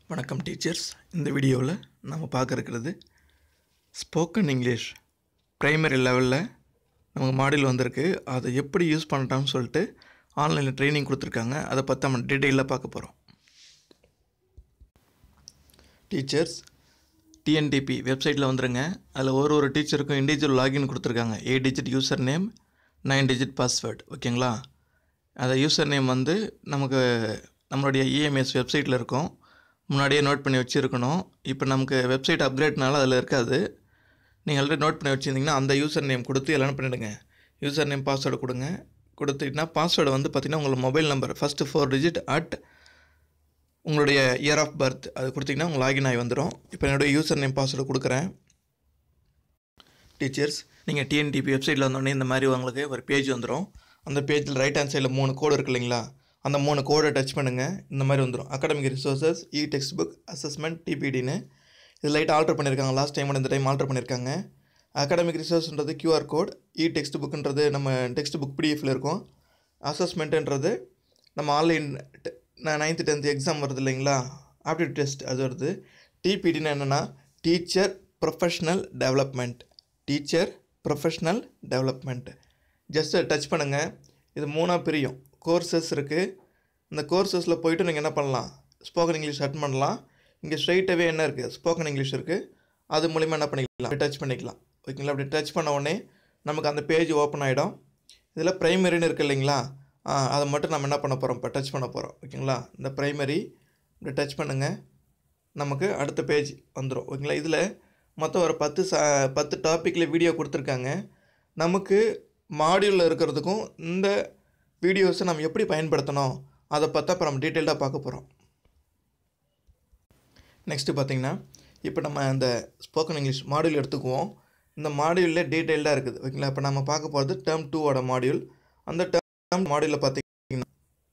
வணக்கம் டீச்சர்ஸ் இந்த வீடியோவில் நம்ம பார்க்க இருக்கிறது ஸ்போக்கன் இங்கிலீஷ் ப்ரைமரி லெவலில் நமக்கு மாடியூல் வந்திருக்கு அதை எப்படி யூஸ் பண்ணட்டாம்னு சொல்லிட்டு ஆன்லைனில் ட்ரைனிங் கொடுத்துருக்காங்க அதை பற்றி நம்ம டீட்டெயிலாக பார்க்க போகிறோம் டீச்சர்ஸ் டிஎன்டிபி வெப்சைட்டில் வந்துருங்க அதில் ஒரு ஒரு டீச்சருக்கும் இண்டிவிஜுவல் லாகின் கொடுத்துருக்காங்க eight digit user name nine digit password ஓகேங்களா அந்த யூசர் நேம் வந்து நமக்கு நம்மளுடைய இஎம்எஸ் வெப்சைட்டில் இருக்கும் முன்னாடியே நோட் பண்ணி வச்சுருக்கணும் இப்போ நமக்கு வெப்சைட் அப்கிரேட்னால அதில் இருக்காது நீங்கள் ஆல்ரெடி நோட் பண்ணி வச்சுருந்தீங்கன்னா அந்த யூசர் நேம் கொடுத்து எல்லாம் பண்ணிவிடுங்க யூசர் நேம் பாஸ்வேர்டு கொடுங்க கொடுத்துட்டிங்கன்னா பாஸ்வேர்டு வந்து பார்த்திங்கன்னா உங்களோட mobile number first four digit at உங்களுடைய இயர் ஆஃப் பர்த் அது கொடுத்தீங்கன்னா உங்கள் லாகின் ஆகி வந்துடும் இப்போ என்னுடைய யூசர் நேம் பாஸ்வேர்டு கொடுக்குறேன் டீச்சர்ஸ் நீங்கள் டிஎன்டிபி வெப்சைட்டில் வந்தோடனே இந்த மாதிரி உங்களுக்கு ஒரு பேஜ் வந்துடும் அந்த பேஜில் ரைட் ஹேண்ட் சைடில் மூணு கோடு இருக்கு இல்லைங்களா அந்த மூணு கோடை டச் பண்ணுங்கள் இந்த மாதிரி வந்துடும் academic resources e textbook assessment டிபிடின்னு இது லைட் ஆல்டர் பண்ணியிருக்காங்க லாஸ்ட் டைம் இந்த டைம் ஆல்டர் பண்ணியிருக்காங்க அகாடமிக் ரிசோர்ஸ்ன்றது QR கோட் இ டெக்ஸ்ட் புக்குன்றது நம்ம டெக்ஸ்ட் புக் பிடிஎஃப்ல இருக்கும் அசஸ்மெண்ட்டுன்றது நம்ம ஆன்லைன் நைன்த்து டென்த்து எக்ஸாம் வருது இல்லைங்களா ஆப்டிடியூட் டெஸ்ட் அது வருது டிபிடின்னு என்னென்னா teacher professional development teacher professional development just touch பண்ணுங்கள் இது மூணாக பிரியும் கோர்சஸ் இருக்குது இந்த கோர்சஸில் போயிட்டு நீங்கள் என்ன பண்ணலாம் ஸ்போக்கன் இங்கிலீஷ் அட்டன் பண்ணலாம் இங்கே ஸ்ட்ரைட்டாகவே என்ன இருக்குது ஸ்போக்கன் இங்கிலீஷ் இருக்குது அது மூலிமா என்ன பண்ணிக்கலாம் டச் பண்ணிக்கலாம் ஓகேங்களா அப்படி டச் பண்ண உடனே நமக்கு அந்த பேஜ் ஓப்பன் ஆகிடும் இதில் ப்ரைமரின்னு இருக்குது இல்லைங்களா ஆ, அதை மட்டும் நம்ம என்ன பண்ண போகிறோம் இப்போ டச் பண்ண போகிறோம் ஓகேங்களா இந்த ப்ரைமரி இப்படி டச் பண்ணுங்கள் நமக்கு அடுத்த பேஜ் வந்துடும் ஓகேங்களா இதில் மொத்தம் ஒரு பத்து ச பத்து டாப்பிக்கில் வீடியோ கொடுத்துருக்காங்க நமக்கு மாடியூலில் இருக்கிறதுக்கும் இந்த வீடியோஸை நம்ம எப்படி பயன்படுத்தணும் அதை பார்த்தா இப்போ நம்ம டீட்டெயில்டாக பார்க்க போகிறோம் நெக்ஸ்ட்டு பார்த்தீங்கன்னா இப்போ நம்ம அந்த ஸ்போக்கன் இங்கிலீஷ் மாடியூல் எடுத்துக்குவோம் இந்த மாடியூலில் டீட்டெயில்டாக இருக்குது ஓகேங்களா இப்போ நம்ம பார்க்க போகிறது டேர்ம் டூவோட மாடியூல் அந்த டேர்ம் மாடியூலில் பார்த்தீங்கன்னா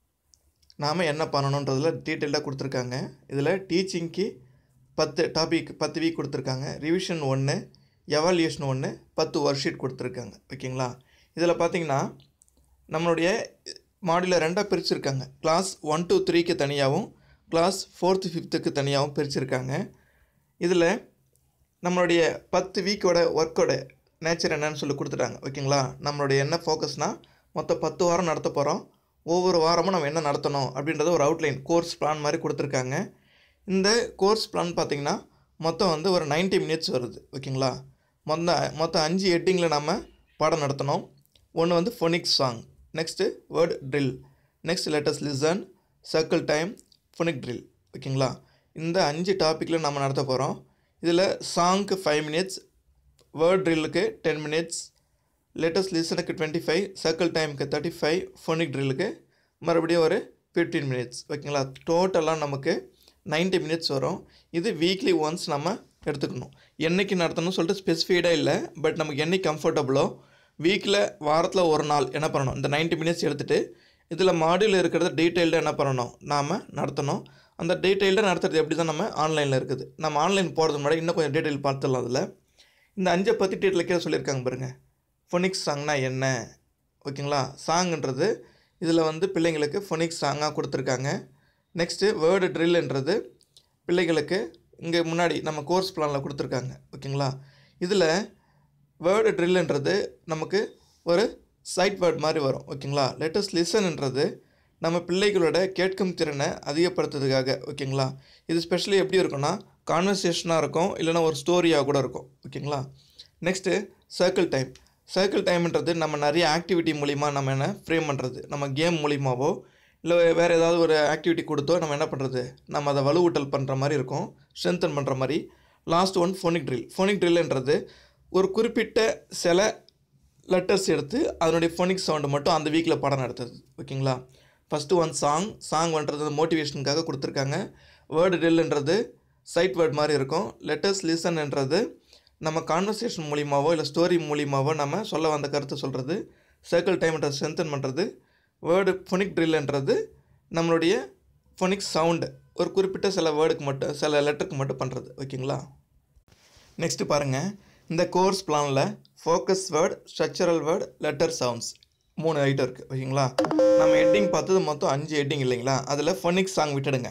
நாம் என்ன பண்ணணுன்றதில் டீட்டெயிலாக கொடுத்துருக்காங்க இதில் டீச்சிங்க்கு பத்து டாபிக் பத்து வீக் கொடுத்துருக்காங்க ரிவிஷன் ஒன்று எவால்யூஷன் ஒன்று பத்து ஒர்க் ஷீட் கொடுத்துருக்காங்க ஓகேங்களா இதில் பார்த்தீங்கன்னா நம்மளுடைய மாடியூலை ரெண்டாக பிரிச்சிருக்காங்க கிளாஸ் ஒன் டூ த்ரீக்கு தனியாகவும் கிளாஸ் ஃபோர்த்து ஃபிஃப்த்துக்கு தனியாகவும் பிரிச்சிருக்காங்க இதில் நம்மளுடைய பத்து வீக்கோட ஒர்க்கோட நேச்சர் என்னன்னு சொல்லி கொடுத்துட்டாங்க ஓகேங்களா நம்மளுடைய என்ன ஃபோக்கஸ்னால் மொத்தம் பத்து வாரம் நடத்த போகிறோம் ஒவ்வொரு வாரமும் நம்ம என்ன நடத்தணும் அப்படின்றத ஒரு அவுட்லைன் கோர்ஸ் பிளான் மாதிரி கொடுத்துருக்காங்க இந்த கோர்ஸ் பிளான் பார்த்தீங்கன்னா மொத்தம் வந்து ஒரு 90 மினிட்ஸ் வருது ஓகேங்களா மொத்த மொத்தம் அஞ்சு ஹெட்டிங்கில் நம்ம பாடம் நடத்தணும் ஒன்று வந்து phonics song next word drill next let us listen circle time phonic drill ஓகேங்களா இந்த அஞ்சு டாப்பிக்கில் நம்ம நடத்த போகிறோம் இதில் சாங்க்கு ஃபைவ் மினிட்ஸ் வேர்ட் ட்ரில்லுக்கு டென் மினிட்ஸ் லேட்டஸ்ட் லிசனுக்கு டுவெண்ட்டி ஃபைவ் சர்க்கிள் டைமுக்கு தேர்ட்டி ஃபைவ் ஃபோனிக் ட்ரில்லுக்கு மறுபடியும் ஒரு ஃபிஃப்டீன் மினிட்ஸ் ஓகேங்களா டோட்டலாக நமக்கு 90 மினிட்ஸ் வரும் இது வீக்லி ஒன்ஸ் நம்ம எடுத்துக்கணும் என்னைக்கு நடத்தணும்னு சொல்லிட்டு ஸ்பெசிஃபைடாக இல்லை பட் நமக்கு என்னைக்கு கம்ஃபர்டபுளோ வீக்கில் வாரத்தில் ஒரு நாள் என்ன பண்ணணும் இந்த 90 மினிட்ஸ் எடுத்துகிட்டு இதில் மாடியூல் இருக்கிறத டீட்டெயில்டாக என்ன பண்ணணும் நாம் நடத்தணும் அந்த டீட்டெயில்டாக நடத்துறது எப்படி தான் நம்ம ஆன்லைனில் இருக்குது நம்ம ஆன்லைன் போகிறது முன்னாடி இன்னும் கொஞ்சம் டீட்டெயில் பார்த்துடலாம் அதில் இந்த அஞ்சை பற்றி டீட்டெயில் கீழே சொல்லியிருக்காங்க பாருங்கள் ஃபொனிக்ஸ் சாங்னா என்ன ஓகேங்களா சாங்ன்றது இதில் வந்து பிள்ளைங்களுக்கு ஃபொனிக்ஸ் சாங்காக கொடுத்துருக்காங்க நெக்ஸ்ட்டு வேர்டு ட்ரில்ன்றது பிள்ளைகளுக்கு இங்கே முன்னாடி நம்ம கோர்ஸ் பிளானில் கொடுத்துருக்காங்க ஓகேங்களா இதில் வேர்டு ட்ரில்ன்றது நமக்கு ஒரு சைட் வேர்ட் மாதிரி வரும் ஓகேங்களா லேட்டஸ்ட் லிசன்ன்றது நம்ம பிள்ளைகளோட கேட்கும் திறனை அதிகப்படுத்துறதுக்காக ஓகேங்களா இது ஸ்பெஷலி எப்படி இருக்கும்னா கான்வர்சேஷனாக இருக்கும் இல்லைன்னா ஒரு ஸ்டோரியாக கூட இருக்கும் ஓகேங்களா நெக்ஸ்ட்டு சர்க்கிள் டைம் சர்க்கிள் டைம்ன்றது நம்ம நிறைய ஆக்டிவிட்டி மூலிமா நம்ம என்ன ஃப்ரேம் பண்ணுறது நம்ம கேம் மூலிமாவோ இல்லை வேறு ஏதாவது ஒரு ஆக்டிவிட்டி கொடுத்தோ நம்ம என்ன பண்ணுறது நம்ம அதை வலுவூட்டல் பண்ணுற மாதிரி இருக்கும் ஸ்ட்ரென்தன் பண்ணுற மாதிரி last one phonic drill phonic ட்ரில்ன்றது ஒரு குறிப்பிட்ட சில லெட்டர்ஸ் எடுத்து அதனுடைய ஃபோனிக் சவுண்டு மட்டும் அந்த வீக்கில் பாடம் நடத்துது ஓகேங்களா ஃபஸ்ட்டு ஒன் சாங் சாங் பண்ணுறது மோட்டிவேஷனுக்காக கொடுத்துருக்காங்க வேர்டு ட்ரில்ன்றது சைட் வேர்ட் மாதிரி இருக்கும் லெட்டர்ஸ் லிசன்ன்றது நம்ம கான்வர்சேஷன் மூலியமாவோ இல்லை ஸ்டோரி மூலியமாவோ நம்ம சொல்ல வந்த கருத்தை சொல்கிறது சர்க்கிள் டைம்ன்றது ஸ்ட்ரென்தன் பண்ணுறது வேர்டு ஃபொனிக் ட்ரில்ன்றது நம்மளுடைய ஃபொனிக் சவுண்டு ஒரு குறிப்பிட்ட சில வேர்டுக்கு மட்டும் சில லெட்டருக்கு மட்டும் பண்ணுறது ஓகேங்களா நெக்ஸ்ட்டு பாருங்கள் இந்த கோர்ஸ் பிளானில் focus word structural word letter sounds மூணு ஐட்டம் இருக்குது ஓகேங்களா நம்ம ஹெட்டிங் பார்த்தது மொத்தம் அஞ்சு ஹெட்டிங் இல்லைங்களா அதில் ஃபொனிக் சாங் விட்டுடுங்க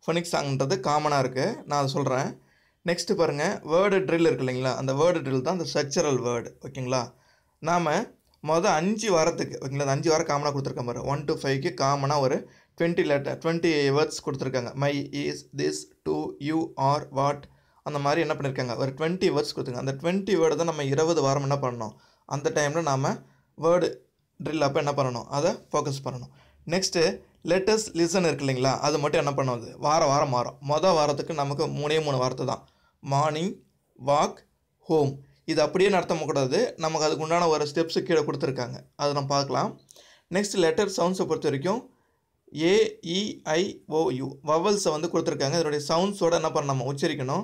ஃபோனிக்ஸ் சாங்ன்றது காமனாக இருக்குது நான் அதை சொல்கிறேன் நெக்ஸ்ட்டு பாருங்கள் வேர்டு ட்ரில் இருக்கு இல்லைங்களா அந்த வேர்டு ட்ரில் தான் அந்த ஸ்ட்ரக்சரல் வேர்டு ஓகேங்களா நாம் மொதல் அஞ்சு வாரத்துக்கு ஓகேங்களா அந்த அஞ்சு வாரம் காமனாக கொடுத்துருக்கேன் பாரு ஒன் டு ஃபைவ்க்கு காமனாக ஒரு டுவெண்ட்டி லெட்டர் டுவெண்ட்டி வேர்ட்ஸ் கொடுத்துருக்காங்க my is this to you are what அந்த மாதிரி என்ன பண்ணியிருக்காங்க ஒரு டுவெண்ட்டி வேர்ட்ஸ் கொடுத்துருங்க அந்த டுவெண்ட்டி வேர்டு தான் நம்ம இருபது வாரம் என்ன பண்ணணும் அந்த டைமில் நாம் வேர்டு ட்ரில் அப்போ என்ன பண்ணணும் அதை ஃபோக்கஸ் பண்ணணும் நெக்ஸ்ட்டு லெட்டஸ் லிசன் இருக்கு இல்லைங்களா அது மட்டும் என்ன பண்ணுவது வார வாரம் மாறும் மொதல் வாரத்துக்கு நமக்கு மூணே மூணு வார்த்தை தான் மார்னிங் வாக் ஹோம் இது அப்படியே நடத்தக்கூடாது நமக்கு அதுக்கு உண்டான ஒரு ஸ்டெப்ஸு கீழே கொடுத்துருக்காங்க அதை நம்ம பார்க்கலாம் நெக்ஸ்ட் லெட்டர் சவுண்ட்ஸை பொறுத்த வரைக்கும் ஏஇஐஓயு வவல்ஸை வந்து கொடுத்துருக்காங்க இதனுடைய சவுண்ட்ஸோட என்ன பண்ண நம்ம உச்சரிக்கணும்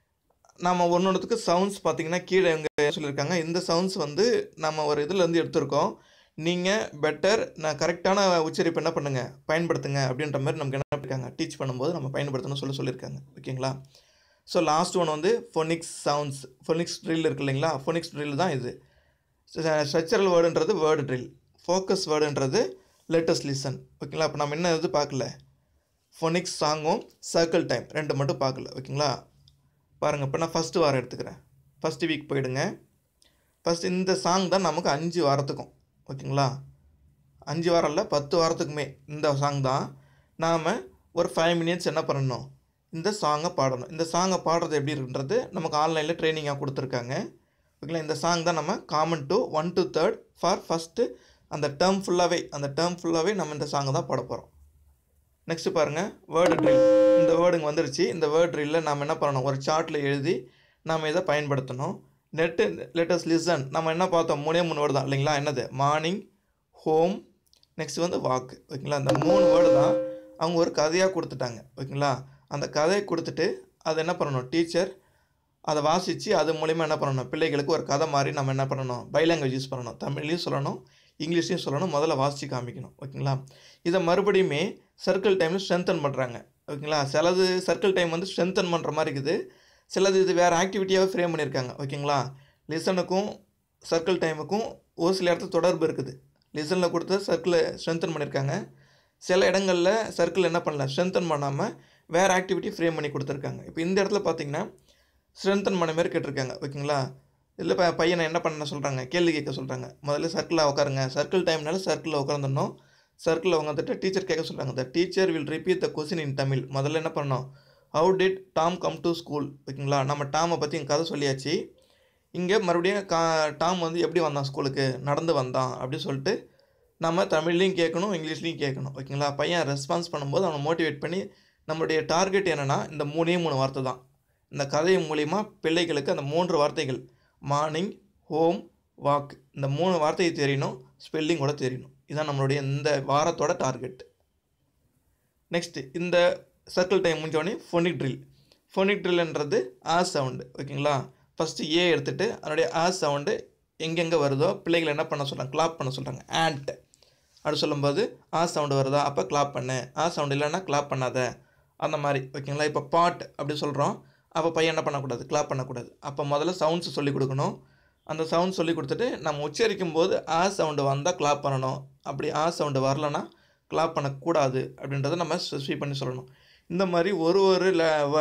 நம்ம ஒன்று ஒன்றுத்துக்கு சவுண்ட்ஸ் பார்த்தீங்கன்னா கீழே எங்கே சொல்லியிருக்காங்க இந்த சவுண்ட்ஸ் வந்து நம்ம ஒரு இதுலேருந்து எடுத்திருக்கோம் நீங்கள் பெட்டர் நான் கரெக்டான உச்சரிப்பு என்ன பண்ணுங்கள் பயன்படுத்துங்க அப்படின்ற மாதிரி நமக்கு என்ன இருக்காங்க டீச் பண்ணும்போது நம்ம பயன்படுத்தணும்னு சொல்லி சொல்லியிருக்காங்க ஓகேங்களா ஸோ லாஸ்ட் ஒன் வந்து ஃபொனிக்ஸ் சவுண்ட்ஸ் ஃபொனிக்ஸ் ட்ரில் இருக்கு இல்லைங்களா ஃபொனிக்ஸ் ட்ரில் தான் இது ஸ்ட்ரக்சரல் வேர்டுன்றது வேர்டு ட்ரில் ஃபோக்கஸ் வேர்டுன்றது லேட்டஸ்ட் லிசன் ஓகேங்களா இப்போ நம்ம என்ன இது பார்க்கல ஃபொனிக்ஸ் சாங்கும் சர்க்கிள் டைம் ரெண்டு மட்டும் பார்க்கல ஓகேங்களா பாருங்கள் இப்போ நான் ஃபஸ்ட்டு வாரம் எடுத்துக்கிறேன் ஃபஸ்ட்டு வீக் போயிடுங்க ஃபஸ்ட் இந்த சாங் தான் நமக்கு அஞ்சு வாரத்துக்கும் ஓகேங்களா அஞ்சு வாரம் இல்லை பத்து வாரத்துக்குமே இந்த சாங் தான் நாம் ஒரு ஃபைவ் மினிட்ஸ் என்ன பண்ணணும் இந்த சாங்கை பாடணும் இந்த சாங்கை பாடுறது எப்படி இருக்குன்றது நமக்கு ஆன்லைனில் ட்ரைனிங்காக கொடுத்துருக்காங்க ஓகேங்களா இந்த சாங் தான் நம்ம common to one to third four first அந்த டேர்ம் ஃபுல்லாகவே அந்த டேர்ம் ஃபுல்லாகவே நம்ம இந்த சாங்கை தான் பாட போகிறோம் நெக்ஸ்ட்டு பாருங்கள் வேர்டு ட்ரில் இந்த வேர்டுங்க வந்துருச்சு இந்த வேர்ட் ட்ரில்லில் நம்ம என்ன பண்ணணும் ஒரு சார்ட்டில் எழுதி நாம் இதை பயன்படுத்தணும் நெட்டு லெட்டஸ் லிசன் நம்ம என்ன பார்த்தோம் மூணே மூணு வேர்டு தான் இல்லைங்களா என்னது மார்னிங் ஹோம் நெக்ஸ்ட் வந்து வாக்கு ஓகேங்களா அந்த மூணு வேர்டு தான் அவங்க ஒரு கதையாக கொடுத்துட்டாங்க ஓகேங்களா அந்த கதையை கொடுத்துட்டு அதை என்ன பண்ணணும் டீச்சர் அதை வாசித்து அது மூலிமா என்ன பண்ணணும் பிள்ளைகளுக்கு ஒரு கதை மாதிரி நம்ம என்ன பண்ணணும் பை லாங்குவேஜ் யூஸ் பண்ணணும் தமிழ்லையும் சொல்லணும் இங்கிலீஷ்லையும் சொல்லணும் முதல்ல வாசித்து காமிக்கணும் ஓகேங்களா இதை மறுபடியுமே சர்க்கிள் டைமில் ஸ்ட்ரென்தன் பண்ணுறாங்க ஓகேங்களா சிலது சர்க்கிள் டைம் வந்து ஸ்ட்ரென்தன் பண்ணுற மாதிரி இருக்குது சிலது இது வேறு ஆக்டிவிட்டியாகவே ஃப்ரேம் பண்ணியிருக்காங்க ஓகேங்களா லிசனுக்கும் சர்க்கிள் டைமுக்கும் ஒரு சில இடத்துல தொடர்பு இருக்குது லிசனில் கொடுத்த சர்க்கிளை ஸ்ட்ரென்தன் பண்ணியிருக்காங்க சில இடங்களில் சர்க்கிள் என்ன பண்ணல ஸ்ட்ரென்தன் பண்ணாமல் வேறு ஆக்டிவிட்டி ஃப்ரேம் பண்ணி கொடுத்துருக்காங்க இப்போ இந்த இடத்துல பார்த்தீங்கன்னா ஸ்ட்ரென்தன் பண்ண மாதிரி கேட்டிருக்காங்க ஓகேங்களா இல்லை ப பையனை என்ன பண்ண சொல்கிறாங்க கேள்வி கேட்க சொல்கிறாங்க முதல்ல சர்க்கிளில் உட்காருங்க சர்க்கிள் டைம்னால சர்க்கிளில் உட்காந்துடணும் சர்க்கிளில் உட்காந்துட்டு டீச்சர் கேட்க சொல்கிறாங்க the teacher will repeat the question in Tamil முதல்ல என்ன பண்ணோம் how did Tom come to school ஓகேங்களா நம்ம டாமை பற்றி எங்கள் கதை சொல்லியாச்சு இங்கே மறுபடியும் கா டாம் வந்து எப்படி வந்தான் ஸ்கூலுக்கு நடந்து வந்தான் அப்படின்னு சொல்லிட்டு நம்ம தமிழ்லையும் கேட்கணும் இங்கிலீஷ்லையும் கேட்கணும் ஓகேங்களா பையன் ரெஸ்பான்ஸ் பண்ணும்போது அவனை மோட்டிவேட் பண்ணி நம்மளுடைய டார்கெட் என்னென்னா இந்த மூணே மூணு வார்த்தை தான் இந்த கதை மூலிமா பிள்ளைகளுக்கு அந்த மூன்று வார்த்தைகள் மார்னிங் ஹோம் வாக் இந்த மூணு வார்த்தையை தெரியணும் ஸ்பெல்லிங் கூட தெரியணும் இதுதான் நம்மளுடைய இந்த வாரத்தோட டார்கெட் நெக்ஸ்ட்டு இந்த சர்க்கிள் டைம் முடிஞ்சோடனே ஃபோனிக் ட்ரில் ஃபோனிக் ட்ரில்ன்றது ஆ சவுண்டு ஓகேங்களா ஃபஸ்ட்டு ஏ எடுத்துகிட்டு அதனுடைய ஆ சவுண்டு எங்கெங்கே வருதோ பிள்ளைகளை என்ன பண்ண சொல்கிறாங்க கிளாப் பண்ண சொல்கிறாங்க ஆண்ட் அப்படி சொல்லும்போது ஆ சவுண்டு வருதா அப்போ கிளாப் பண்ணு ஆ சவுண்டு இல்லைன்னா கிளாப் பண்ணாத அந்த மாதிரி ஓகேங்களா இப்போ பாட் அப்படி சொல்கிறோம் அப்போ பையன் என்ன பண்ணக்கூடாது கிளாப் பண்ணக்கூடாது அப்போ முதல்ல சவுண்ட்ஸ் சொல்லி கொடுக்கணும் அந்த சவுண்ட் சொல்லி கொடுத்துட்டு நம்ம உச்சரிக்கும் போது ஆ சவுண்டு வந்தால் கிளாப் பண்ணணும் அப்படி ஆ சவுண்டு வரலன்னா கிளாப் பண்ணக்கூடாது அப்படின்றத நம்ம ஸ்பெசிஃபை பண்ணி சொல்லணும் இந்த மாதிரி ஒரு ஒரு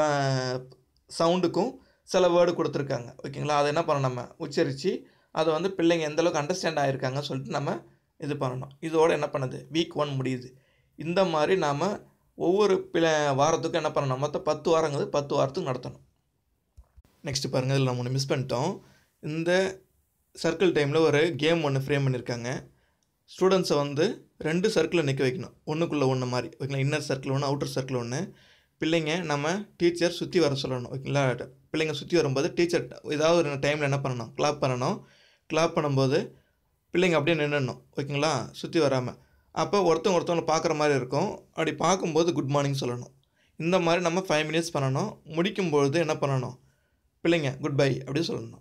சவுண்டுக்கும் சில வேர்டு கொடுத்துருக்காங்க ஓகேங்களா அதை என்ன பண்ணணும் நம்ம உச்சரித்து அதை வந்து பிள்ளைங்க எந்தளவுக்கு அண்டர்ஸ்டாண்ட் ஆகிருக்காங்க சொல்லிட்டு நம்ம இது பண்ணணும் இதோடு என்ன பண்ணுது வீக் ஒன் முடியுது இந்த மாதிரி நாம் ஒவ்வொரு பிள வாரத்துக்கும் என்ன பண்ணணும் மொத்தம் பத்து வாரங்கிறது பத்து வாரத்துக்கு நடத்தணும் நெக்ஸ்ட்டு பாருங்கள் இதில் நம்ம ஒன்று மிஸ் பண்ணிட்டோம் இந்த சர்க்கிள் டைமில் ஒரு கேம் ஒன்று ஃப்ரேம் பண்ணியிருக்காங்க ஸ்டூடெண்ட்ஸை வந்து ரெண்டு சர்க்கிளில் நிற்க வைக்கணும் ஒன்றுக்குள்ளே ஒன்று மாதிரி ஓகேங்களா இன்னர் சர்க்கிள் ஒன்று அவுட்டர் சர்க்கிள் ஒன்று பிள்ளைங்க நம்ம டீச்சர் சுற்றி வர சொல்லணும் ஓகேங்களா பிள்ளைங்க சுற்றி வரும்போது டீச்சர் ஏதாவது ஒரு டைமில் என்ன பண்ணணும் கிளாப் பண்ணணும் கிளாப் பண்ணும்போது பிள்ளைங்க அப்படியே நின்றுடணும் ஓகேங்களா சுற்றி வராமல் அப்போ ஒருத்தவங்க ஒருத்தவங்களை பார்க்குற மாதிரி இருக்கும் அப்படி பார்க்கும்போது குட் மார்னிங் சொல்லணும் இந்த மாதிரி நம்ம ஃபைவ் மினிட்ஸ் பண்ணணும் முடிக்கும்பொழுது என்ன பண்ணணும் பிள்ளைங்க குட் பை அப்படி சொல்லணும்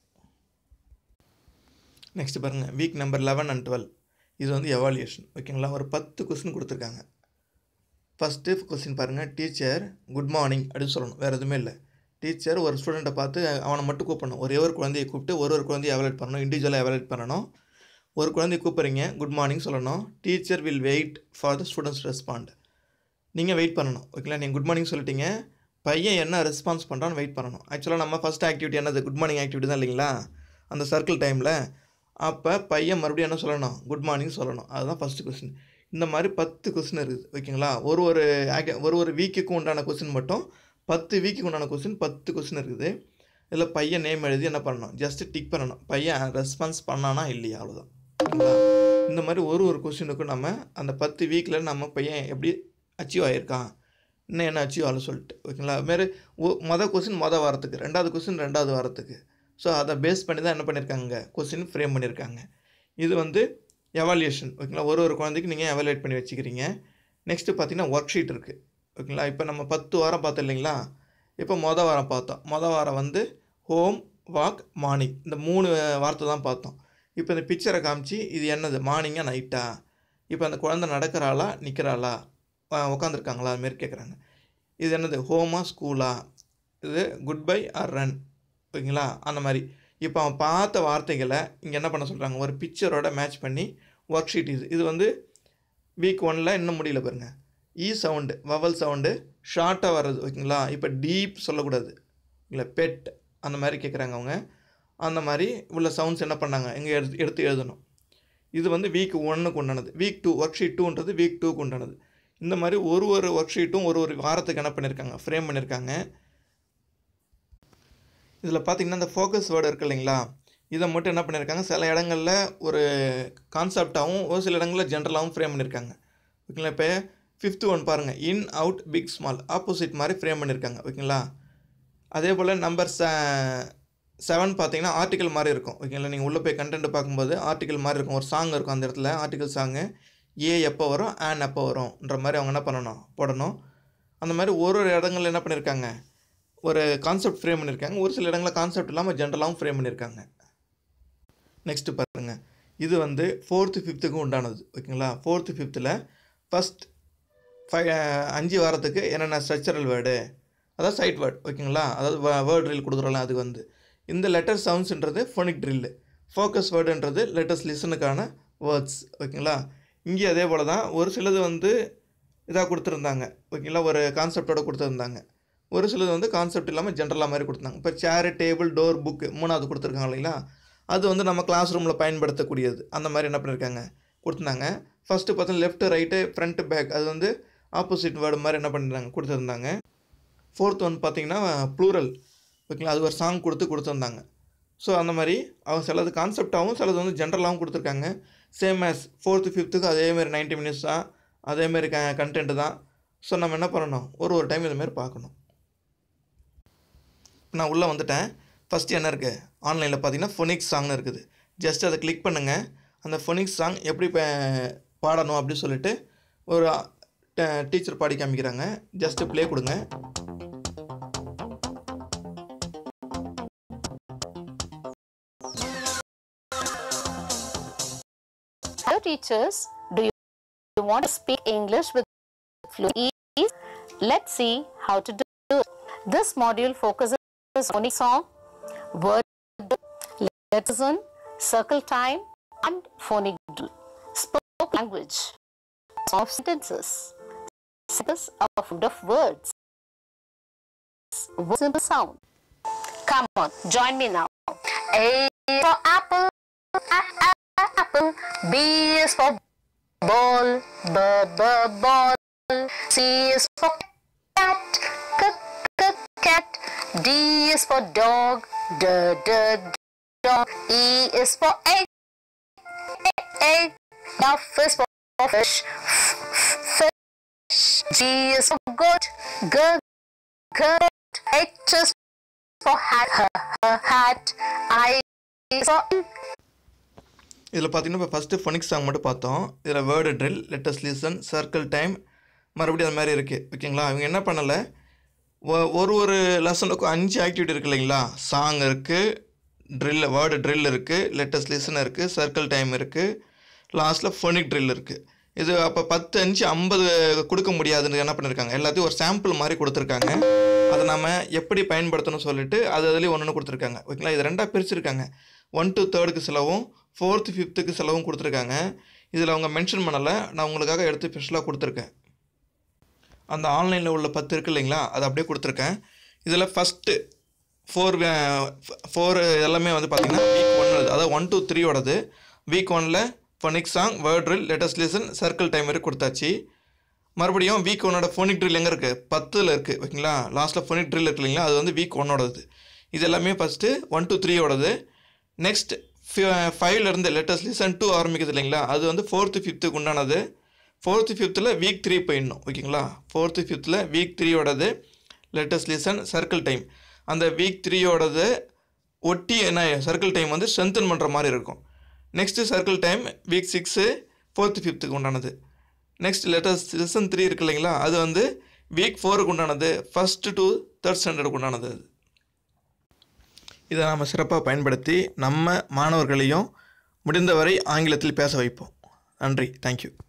நெக்ஸ்ட் பாருங்கள் week number eleven and twelve இது வந்து எவாலுவேஷன் ஓகேங்களா ஒரு பத்து கொஸ்டின் கொடுத்துருக்காங்க ஃபஸ்ட்டு கொஸ்டின் பாருங்கள் டீச்சர் குட் மார்னிங் அப்படின்னு சொல்லணும் வேறு எதுவுமே இல்லை டீச்சர் ஒரு ஸ்டூடெண்ட்டை பார்த்து அவனை மட்டும் கூப்பிடணும் ஒரே ஒரு குழந்தையை கூப்பிட்டு ஒரு ஒரு குழந்தையை எவாலுவேட் பண்ணணும் இண்டிவிஜுவலாக எவாலுவேட் பண்ணணும் ஒரு குழந்தைய கூப்பிட்றீங்க குட் மார்னிங் சொல்லணும் teacher will wait for the students respond நீங்கள் வெயிட் பண்ணணும் ஓகேங்களா நீங்கள் குட் மார்னிங் சொல்லிட்டீங்க பையன் என்ன ரெஸ்பான்ஸ் பண்ணுறான்னு வெயிட் பண்ணணும் ஆக்சுவலாக நம்ம ஃபஸ்ட் ஆக்டிவிட்டி என்னது குட் மார்னிங் ஆக்டிவிட்டி தான் இல்லைங்களா அந்த சர்க்கிள் டைமில் அப்போ பையன் மறுபடியும் என்ன சொல்லணும் குட் மார்னிங் சொல்லணும் அதுதான் ஃபஸ்ட்டு கொஸ்டின் இந்த மாதிரி பத்து கொஸ்டின் இருக்குது ஓகேங்களா ஒரு ஒரு ஆக ஒரு ஒரு வீக்குக்கு உண்டான கொஸ்டின் மட்டும் பத்து வீக்குக்கு உண்டான கொஸ்டின் பத்து கொஸ்டின் இருக்குது இதில் பையன் நேம் எழுதி என்ன பண்ணணும் ஜஸ்ட்டு டிக் பண்ணணும் பையன் ரெஸ்பான்ஸ் பண்ணானா இல்லையா அவ்வளோதான் ஓகேங்களா இந்த மாதிரி ஒரு ஒரு கொஸ்டினுக்கும் நம்ம அந்த பத்து வீக்கில் நம்ம பையன் எப்படி அச்சீவ் ஆகியிருக்கான் இன்னும் என்ன அச்சீவ் ஆகல சொல்லிட்டு ஓகேங்களா மாரி ஒ மொதல் கொஸ்டின் மொதல் வாரத்துக்கு ரெண்டாவது கொஸ்டின் ரெண்டாவது வாரத்துக்கு ஸோ அதை பேஸ் பண்ணி தான் என்ன பண்ணியிருக்காங்க கொஸ்டின் ஃப்ரேம் பண்ணியிருக்காங்க இது வந்து எவாலுவேஷன் ஓகேங்களா ஒரு ஒரு குழந்தைக்கு நீங்கள் எவாலுவேட் பண்ணி வச்சுக்கிறீங்க நெக்ஸ்ட்டு பார்த்தீங்கன்னா ஒர்க் ஷீட் இருக்குது ஓகேங்களா இப்போ நம்ம பத்து வாரம் பார்த்தோம் இல்லைங்களா இப்போ மொதல் வாரம் பார்த்தோம் மொதல் வாரம் வந்து ஹோம் வாக் மார்னிங் இந்த மூணு வார்த்தை தான் பார்த்தோம் இப்போ இந்த பிக்சரை காமிச்சு இது என்னது மார்னிங்கா நைட்டா இப்போ அந்த குழந்தை நடக்கிறாளா நிற்கிறாளா உட்காந்துருக்காங்களா அதுமாரி கேட்குறாங்க இது என்னது ஹோமா ஸ்கூலா இது குட் பை ஆர் ரன் ஓகேங்களா அந்த மாதிரி இப்போ அவன் பார்த்த வார்த்தைகளை இங்கே என்ன பண்ண சொல்கிறாங்க ஒரு பிக்சரோட மேட்ச் பண்ணி ஒர்க் ஷீட் இது இது வந்து வீக் ஒனில் இன்னும் முடியல பாருங்கள் இ சவுண்டு வவல் சவுண்டு ஷார்ட்டாக வர்றது ஓகேங்களா இப்போ டீப் சொல்லக்கூடாது இல்லை பெட் அந்த மாதிரி கேட்குறாங்க அவங்க அந்த மாதிரி உள்ள சவுண்ட்ஸ் என்ன பண்ணாங்க இங்கே எடுத்து எடுத்து எழுதணும் இது வந்து வீக் ஒன்னுக்கு உண்டானது வீக் டூ ஒர்க் ஷீட் டூன்றது வீக் டூக்கு உண்டானது இந்த மாதிரி ஒரு ஒரு ஒர்க் ஷீட்டும் ஒரு ஒரு வாரத்துக்கு என்ன பண்ணியிருக்காங்க ஃப்ரேம் பண்ணியிருக்காங்க இதில் பார்த்தீங்கன்னா இந்த ஃபோக்கஸ் வேர்டு இருக்கு இல்லைங்களா இதை மட்டும் என்ன பண்ணியிருக்காங்க சில இடங்களில் ஒரு கான்செப்டாகவும் ஒரு சில இடங்களில் ஜென்ரலாகவும் ஃப்ரேம் பண்ணியிருக்காங்க ஓகேங்களா இப்போ ஃபிஃப்த்து ஒன் பாருங்கள் in out big small opposite மாதிரி ஃப்ரேம் பண்ணியிருக்காங்க ஓகேங்களா அதே போல் நம்பர் செ செவன் பார்த்தீங்கன்னா ஆர்டிக்கல் மாதிரி இருக்கும் ஓகேங்களா நீங்கள் உள்ளே போய் கண்டென்ட் பார்க்கும்போது ஆர்டிக்கல் மாதிரி இருக்கும் ஒரு சாங் இருக்கும் அந்த இடத்துல ஆர்டிக்கல் சாங்கு ஏ எப்போ வரும் ஆன் எப்போ வரும்ன்ற மாதிரி அவங்க என்ன பண்ணணும் போடணும் அந்த மாதிரி ஒரு ஒரு இடங்கள்ல என்ன பண்ணியிருக்காங்க ஒரு கான்செப்ட் ஃப்ரேம் பண்ணியிருக்காங்க ஒரு சில இடங்களில் கான்செப்ட் இல்லாமல் ஜென்ரலாகவும் ஃப்ரேம் பண்ணியிருக்காங்க நெக்ஸ்ட்டு பாருங்கள் இது வந்து ஃபோர்த்து ஃபிஃப்த்துக்கும் உண்டானது ஓகேங்களா ஃபோர்த்து ஃபிஃப்த்தில் ஃபஸ்ட் ஃபைவ் அஞ்சு வாரத்துக்கு என்னென்ன ஸ்ட்ரக்சரல் வேர்டு அதாவது சைட் வேர்ட் ஓகேங்களா அதாவது வேர்ட் ட்ரில் கொடுக்குறோம்ல அது வந்து இந்த லெட்டர் சவுண்ட்ஸ்ன்றது ஃபோனிக் ட்ரில்லு ஃபோக்கஸ் வேர்டுன்றது லெட்டர்ஸ் லிசனுக்கான வேர்ட்ஸ் ஓகேங்களா இங்கே அதே போல் தான் ஒரு சிலது வந்து இதாக கொடுத்துருந்தாங்க ஓகேங்களா ஒரு கான்செப்டோட கொடுத்துருந்தாங்க ஒரு சிலது வந்து கான்செப்ட் இல்லாமல் ஜென்ரலாக மாதிரி கொடுத்தாங்க இப்போ சேரு டேபிள் டோர் புக்கு மூணாவது கொடுத்துருக்காங்க இல்லைங்களா அது வந்து நம்ம கிளாஸ் ரூமில் பயன்படுத்தக்கூடியது அந்த மாதிரி என்ன பண்ணியிருக்காங்க கொடுத்துருந்தாங்க ஃபஸ்ட்டு பார்த்தா லெஃப்ட் ரைட்டு ஃப்ரண்ட் பேக் அது வந்து ஆப்போசிட் வேர்டு மாதிரி என்ன பண்ணியிருந்தாங்க கொடுத்துருந்தாங்க ஃபோர்த் ஒன் பார்த்தீங்கன்னா ப்ளூரல் ஓகேங்களா அது ஒரு சாங் கொடுத்து கொடுத்துருந்தாங்க ஸோ அந்த மாதிரி அவங்க சிலது கான்செப்டாகவும் சிலது வந்து ஜென்ரலாகவும் கொடுத்துருக்காங்க சேம் ஆஸ் ஃபோர்த்து ஃபிஃப்த்துக்கு அதேமாரி நைன்ட்டி மினிட்ஸ் தான் அதேமாரி க கண்டென்ட் தான் ஸோ நம்ம என்ன பண்ணணும் ஒரு ஒரு டைம் இதுமாரி பார்க்கணும் நான் உள்ளே வந்துட்டேன் ஃபஸ்ட்டு என்ன இருக்குது ஆன்லைனில் பார்த்தீங்கன்னா ஃபொனிக்ஸ் சாங்னு இருக்குது ஜஸ்ட் அதை கிளிக் பண்ணுங்கள் அந்த ஃபொனிக்ஸ் சாங் எப்படி ப- பாடணும் அப்படின்னு சொல்லிட்டு ஒரு டீச்சர் பாடி காமிக்கிறாங்க ஜஸ்ட்டு ப்ளே கொடுங்க Hello, teachers. Do you you want to speak English with fluency? Let's see how to do it. This module focuses on phonic song, word, letters, circle time, and phonic drill. Spoken language, of sentences, sentences of of words, simple sound. Come on, join me now. A for apple, a, a, apple. B is for ball, b, b, ball. C is for cat, c, c, cat. D is for dog, d, d, dog. E is for egg, egg, egg. F is for fish, f, f, fish. G is for goat, g, goat. H is for hat, h, h, hat. I is for இதில் பார்த்தீங்கன்னா இப்போ first ஃபொனிக்ஸ் song மட்டும் பார்த்தோம் இதில் word drill let us listen circle time மறுபடியும் அது மாதிரி இருக்குது ஓகேங்களா இவங்க என்ன பண்ணலை ஒரு ஒரு லெசனுக்கும் அஞ்சு ஆக்டிவிட்டி இருக்குது இல்லைங்களா சாங் இருக்குது ட்ரில் வேர்டு ட்ரில் இருக்குது லெட்டஸ் லிசன் இருக்குது சர்க்கிள் டைம் இருக்குது லாஸ்ட்டில் ஃபொனிக் ட்ரில் இருக்குது இது அப்போ பத்து அஞ்சு ஐம்பது கொடுக்க முடியாதுன்னு என்ன பண்ணியிருக்காங்க எல்லாத்தையும் ஒரு சாம்பிள் மாதிரி கொடுத்துருக்காங்க அதை நம்ம எப்படி பயன்படுத்தணும் சொல்லிட்டு அது அதுலேயும் ஒன்று ஒன்று கொடுத்துருக்காங்க ஓகேங்களா இது ரெண்டாக பிரிச்சிருக்காங்க ஒன் to தேர்டுக்கு செலவும் ஃபோர்த்து ஃபிஃப்த்துக்கு செலவும் கொடுத்துருக்காங்க இதில் அவங்க மென்ஷன் பண்ணலை நான் உங்களுக்காக எடுத்து ஸ்பெஷலாக கொடுத்துருக்கேன் அந்த ஆன்லைனில் உள்ள பத்து இருக்கு இல்லைங்களா அதை அப்படியே கொடுத்துருக்கேன் இதில் ஃபஸ்ட்டு ஃபோர் ஃபோர் எல்லாமே வந்து பார்த்திங்கன்னா வீக் ஒன் அதாவது ஒன் டூ த்ரீயோடது வீக் ஒனில் phonic song word drill let us listen circle time வரை கொடுத்தாச்சு மறுபடியும் வீக் ஒன்னோட ஃபோனிக் ட்ரில் எங்கே இருக்குது பத்தில் இருக்குது ஓகேங்களா லாஸ்ட்டில் ஃபோனிக் ட்ரில் இருக்கு இல்லைங்களா அது வந்து வீக் ஒன்னோடது இது எல்லாமே ஃபஸ்ட்டு ஒன் டூ த்ரீயோடது நெக்ஸ்ட் ஃபைவ்லேருந்து லேட்டஸ்ட் லிசன் டூ ஆரம்பிக்குது இல்லைங்களா அது வந்து ஃபோர்த்து ஃபிஃப்த்துக்கு உண்டானது ஃபோர்த்து ஃபிஃப்த்தில் வீக் த்ரீ போயிடணும் ஓகேங்களா ஃபோர்த்து ஃபிஃப்த்தில் வீக் த்ரீயோடது லேட்டஸ்ட் லிசன் சர்க்கிள் டைம் அந்த வீக் த்ரீயோடது ஒட்டி என்ன சர்க்கிள் டைம் வந்து ஸ்ட்ரென்தன் பண்ணுற மாதிரி இருக்கும் next circle time week six fourth ஃபிஃப்த்துக்கு உண்டானது நெக்ஸ்ட் லேட்டஸ்ட் லெசன் த்ரீ இருக்கு இல்லைங்களா அது வந்து வீக் ஃபோருக்கு உண்டானது ஃபஸ்ட்டு டு தேர்ட் ஸ்டாண்டர்டுக்கு உண்டானது அது இதை நாம் சிறப்பாக பயன்படுத்தி நம்ம மாணவர்களையும் முடிந்தவரை ஆங்கிலத்தில் பேச வைப்போம் நன்றி தேங்க்யூ